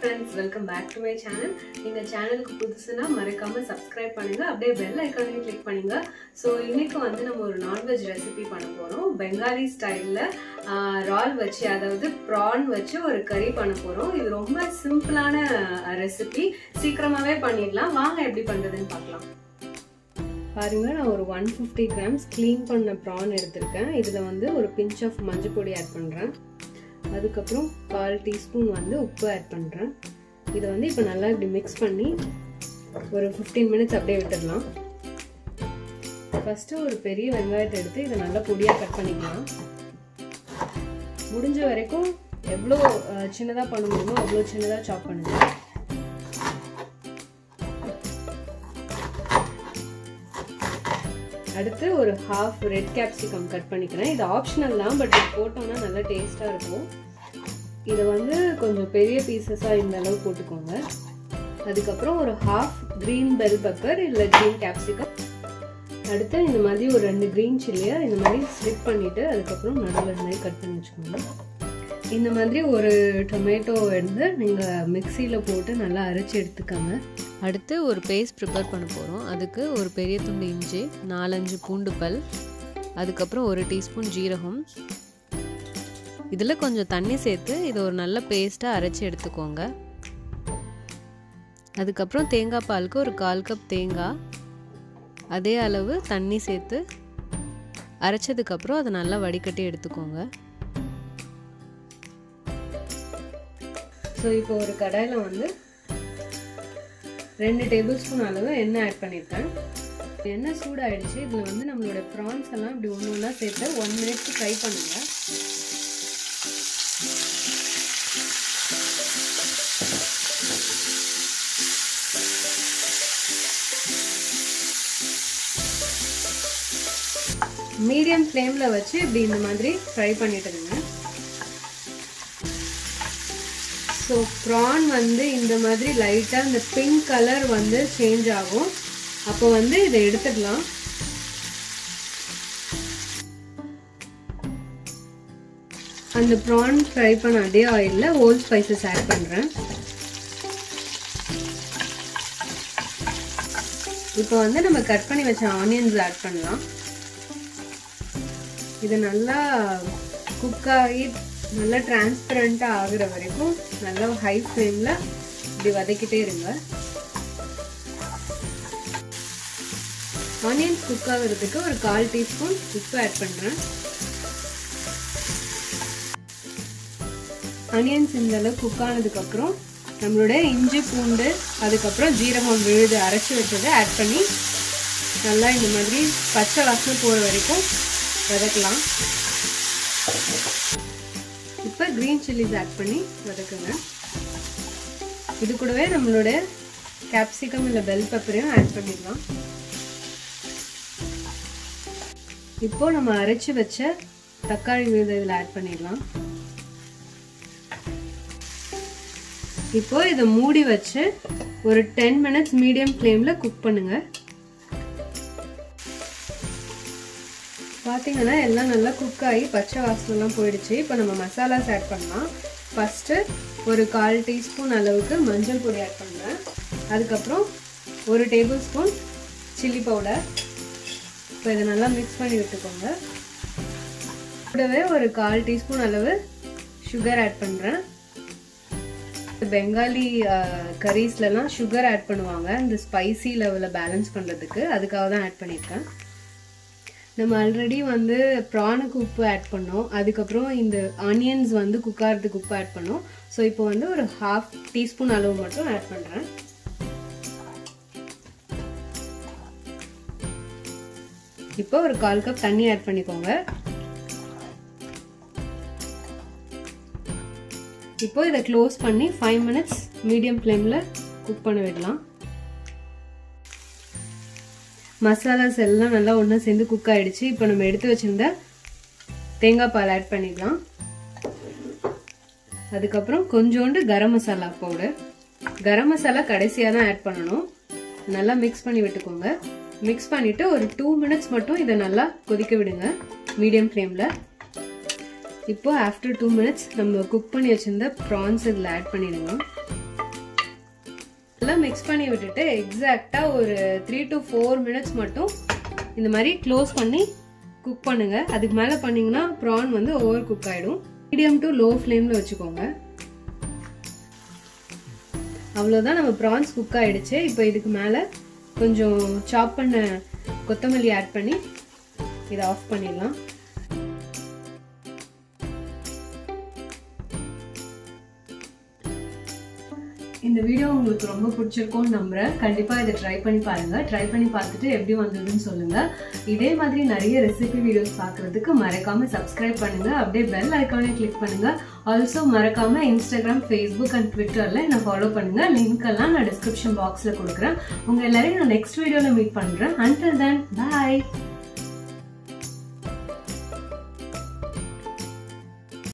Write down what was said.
friends welcome back to my channel இந்த சேனலுக்கு புதுசுனா மறக்காம சப்ஸ்கிரைப் பண்ணுங்க அப்படியே பெல் ஐக்கானையும் கிளிக் பண்ணுங்க ஸோ இன்னைக்கு வந்து நம்ம ஒரு நான்வெஜ் ரெசிபி பண்ண போறோம் பெங்காலி ஸ்டைல்ல ரால் வச்சு அதாவது ப்ரான் வச்சு ஒரு கறி பண்ண போறோம் இது ரொம்ப சிம்பிளான ரெசிபி சீக்கிரமாவே பண்ணிடலாம் வாங்க எப்படி பண்றதுன்னு பார்க்கலாம் பாருங்க நான் ஒரு ஒன் ஃபிஃப்டி கிராம்ஸ் க்ளீன் பண்ண ப்ரான் எடுத்திருக்கேன் இதில் வந்து ஒரு பிஞ்ச் ஆஃப் மஞ்சள் பொடி ஆட் பண்ணுறேன் அதுக்கப்புறம் கால் டீஸ்பூன் வந்து உப்பு ஆட் பண்ணுறேன் இதை வந்து இப்போ நல்லா இப்படி மிக்ஸ் பண்ணி ஒரு ஃபிஃப்டீன் மினிட்ஸ் அப்படியே விட்டுடலாம் ஃபஸ்ட்டு ஒரு பெரிய வெங்காயத்தை எடுத்து இதை நல்லா பொடியாக கட் பண்ணிக்கலாம் முடிஞ்ச வரைக்கும் எவ்வளோ சின்னதாக பண்ண முடியுமோ அவ்வளோ சின்னதாக சாப் பண்ணுங்கள் அடுத்து ஒரு ஹாஃப் ரெட் கேப்சிகம் கட் பண்ணிக்கிறேன் இது ஆப்ஷனல் தான் பட் இது போட்டோம்னா நல்லா டேஸ்ட்டாக இருக்கும் இதை வந்து கொஞ்சம் பெரிய பீசஸாக இந்த அளவு போட்டுக்கோங்க அதுக்கப்புறம் ஒரு ஹாஃப் க்ரீன் பெல் பெப்பர் இல்லை க்ரீன் கேப்சிகம் அடுத்து இந்த மாதிரி ஒரு ரெண்டு க்ரீன் சில்லியை இந்த மாதிரி ஸ்லிப் பண்ணிவிட்டு அதுக்கப்புறம் நடுவில் இந்த மாதிரி கட் பண்ணி வச்சுக்கோங்க இந்த மாதிரி ஒரு டொமேட்டோ வந்து நீங்கள் மிக்சியில் போட்டு நல்லா அரைச்சி எடுத்துக்கோங்க அடுத்து ஒரு பேஸ்ட் ப்ரிப்பேர் பண்ண போகிறோம் அதுக்கு ஒரு பெரிய துண்டு இஞ்சி நாலஞ்சு பூண்டு பல் அதுக்கப்புறம் ஒரு டீஸ்பூன் ஜீரகம் இதில் கொஞ்சம் தண்ணி சேர்த்து இதை ஒரு நல்ல பேஸ்ட்டாக அரைச்சி எடுத்துக்கோங்க அதுக்கப்புறம் தேங்காய் பாலுக்கு ஒரு கால் கப் தேங்காய் அதே அளவு தண்ணி சேர்த்து அரைச்சதுக்கப்புறம் அதை நல்லா வடிகட்டி எடுத்துக்கோங்க ஸோ இப்போ ஒரு கடாயில் வந்து ரெண்டு டேபிள் ஸ்பூன் அளவு எண்ணெய் ஆட் பண்ணியிருக்கேன் எண்ணெய் சூடாயிடுச்சு இதில் வந்து நம்மளோட ப்ரான்ஸ் எல்லாம் இப்படி ஒன்று ஒன்றா சேர்த்து ஒன் மினிட்க்கு ஃப்ரை பண்ணுங்கள் மீடியம் ஃப்ளேமில் வச்சு இப்படி இந்த மாதிரி ஃப்ரை பண்ணிட்டுருங்க ஸோ ப்ரான் வந்து இந்த மாதிரி லைட்டாக இந்த பிங்க் கலர் வந்து சேஞ்ச் ஆகும் அப்போ வந்து இதை எடுத்துடலாம் அந்த ப்ரான் ஃப்ரை பண்ண அதே ஆயிலில் ஹோல் ஸ்பைசஸ் ஆட் பண்ணுறேன் இப்போ வந்து நம்ம கட் பண்ணி வச்ச ஆனியன்ஸ் ஆட் பண்ணலாம் இது நல்லா குக் ஆகி நல்லா டிரான்ஸ்பரண்ட்டாக ஆகுற வரைக்கும் நல்லா ஹை ஃப்ளேமில் இப்படி வதக்கிட்டே இருங்க ஆனியன்ஸ் குக் ஆகிறதுக்கு ஒரு கால் டீஸ்பூன் உப்பு ஆட் பண்ணுறேன் ஆனியன்ஸ் இந்த அளவு குக் ஆனதுக்கப்புறம் நம்மளுடைய இஞ்சி பூண்டு அதுக்கப்புறம் ஜீரகம் விழுது அரைச்சி வச்சதை ஆட் பண்ணி நல்லா இந்த மாதிரி பச்சை வாசனை போகிற வரைக்கும் வதக்கலாம் இப்போ க்ரீன் சில்லிஸ் ஆட் பண்ணி வதக்குங்க இது கூடவே நம்மளோட கேப்சிகம் இல்லை பெல் பெப்பரையும் ஆட் பண்ணிடலாம் இப்போ நம்ம அரைச்சி வச்ச தக்காளி விழுது இதில் ஆட் பண்ணிடலாம் இப்போ இதை மூடி வச்சு ஒரு டென் மினிட்ஸ் மீடியம் ஃப்ளேமில் குக் பண்ணுங்கள் பார்த்தீங்கன்னா எல்லாம் நல்லா குக் ஆகி பச்சை வாசனைலாம் போயிடுச்சு இப்போ நம்ம மசாலாஸ் ஆட் பண்ணலாம் ஃபஸ்ட்டு ஒரு கால் டீஸ்பூன் அளவுக்கு மஞ்சள் பொடி ஆட் பண்ணுறேன் அதுக்கப்புறம் ஒரு டேபிள் ஸ்பூன் சில்லி பவுடர் இப்போ இதை நல்லா மிக்ஸ் பண்ணி விட்டுக்கோங்க கூடவே ஒரு கால் டீஸ்பூன் அளவு சுகர் ஆட் பண்ணுறேன் பெங்காலி கரீஸ்லலாம் சுகர் ஆட் பண்ணுவாங்க இந்த ஸ்பைசி லெவலில் பேலன்ஸ் பண்ணுறதுக்கு அதுக்காக தான் ஆட் பண்ணியிருக்கேன் நம்ம ஆல்ரெடி வந்து ப்ரானுக்கு உப்பு ஆட் பண்ணோம் அதுக்கப்புறம் இந்த ஆனியன்ஸ் வந்து குக் ஆகிறதுக்கு உப்பு ஆட் பண்ணோம் ஸோ இப்போ வந்து ஒரு ஹாஃப் டீஸ்பூன் அளவு மட்டும் ஆட் பண்ணுறேன் இப்போ ஒரு கால் கப் தண்ணி ஆட் பண்ணிக்கோங்க இப்போ இதை க்ளோஸ் பண்ணி ஃபைவ் மினிட்ஸ் மீடியம் ஃப்ளேமில் குக் பண்ண விடலாம் மசாலாஸ் எல்லாம் நல்லா ஒன்றா சேர்ந்து குக் ஆகிடுச்சு இப்போ நம்ம எடுத்து வச்சுருந்த தேங்காய் பால் ஆட் பண்ணிடலாம் அதுக்கப்புறம் கொஞ்சோண்டு கரம் மசாலா பவுடர் கரம் மசாலா கடைசியாக தான் ஆட் பண்ணணும் நல்லா மிக்ஸ் பண்ணி விட்டுக்கோங்க மிக்ஸ் பண்ணிவிட்டு ஒரு டூ மினிட்ஸ் மட்டும் இதை நல்லா கொதிக்க விடுங்க மீடியம் ஃப்ளேமில் இப்போ ஆஃப்டர் டூ மினிட்ஸ் நம்ம குக் பண்ணி வச்சுருந்த ப்ரான்ஸ் இதில் ஆட் பண்ணிடுங்க நல்லா மிக்ஸ் பண்ணி விட்டுட்டு எக்ஸாக்டாக ஒரு த்ரீ டு ஃபோர் மினிட்ஸ் மட்டும் இந்த மாதிரி க்ளோஸ் பண்ணி குக் பண்ணுங்க அதுக்கு மேலே பண்ணிங்கன்னா ப்ரான் வந்து ஓவர் குக் ஆகிடும் மீடியம் டு லோ ஃப்ளேமில் வச்சுக்கோங்க அவ்வளோதான் நம்ம ப்ரான்ஸ் குக் ஆகிடுச்சு இப்போ இதுக்கு மேலே கொஞ்சம் சாப் பண்ண கொத்தமல்லி ஆட் பண்ணி இதை ஆஃப் பண்ணிடலாம் இந்த வீடியோ உங்களுக்கு ரொம்ப பிடிச்சிருக்கும்னு நம்புறேன் கண்டிப்பாக இதை ட்ரை பண்ணி பாருங்க ட்ரை பண்ணி பார்த்துட்டு எப்படி வந்ததுன்னு சொல்லுங்க இதே மாதிரி நிறைய ரெசிபி வீடியோஸ் பார்க்கறதுக்கு மறக்காம சப்ஸ்கிரைப் பண்ணுங்க அப்படியே பெல் ஐக்கானே கிளிக் பண்ணுங்க ஆல்சோ மறக்காம இன்ஸ்டாகிராம் ஃபேஸ்புக் அண்ட் ட்விட்டர்ல என்ன ஃபாலோ பண்ணுங்க லிங்க் எல்லாம் நான் டிஸ்கிரிப்ஷன் பாக்ஸ்ல கொடுக்குறேன் உங்க எல்லாரையும் நான் நெக்ஸ்ட் வீடியோல மீட் பண்றேன் அண்டில் தென் பாய்